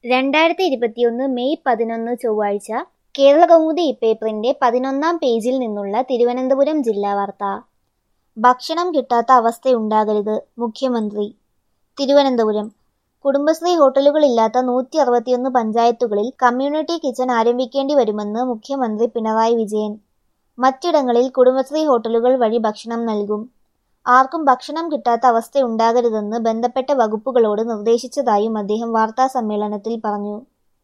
രണ്ടായിരത്തി ഇരുപത്തിയൊന്ന് മെയ് പതിനൊന്ന് ചൊവ്വാഴ്ച കേരളകൗമുദി ഇപ്പേപ്പറിന്റെ പതിനൊന്നാം പേജിൽ നിന്നുള്ള തിരുവനന്തപുരം ജില്ലാ വാർത്ത ഭക്ഷണം കിട്ടാത്ത അവസ്ഥയുണ്ടാകരുത് മുഖ്യമന്ത്രി തിരുവനന്തപുരം കുടുംബശ്രീ ഹോട്ടലുകളില്ലാത്ത നൂറ്റി അറുപത്തിയൊന്ന് പഞ്ചായത്തുകളിൽ കമ്മ്യൂണിറ്റി കിച്ചൺ ആരംഭിക്കേണ്ടി വരുമെന്ന് മുഖ്യമന്ത്രി പിണറായി വിജയൻ മറ്റിടങ്ങളിൽ കുടുംബശ്രീ ഹോട്ടലുകൾ വഴി ഭക്ഷണം നൽകും ആർക്കും ഭക്ഷണം കിട്ടാത്ത അവസ്ഥയുണ്ടാകരുതെന്ന് ബന്ധപ്പെട്ട വകുപ്പുകളോട് നിർദ്ദേശിച്ചതായും അദ്ദേഹം വാർത്താസമ്മേളനത്തിൽ പറഞ്ഞു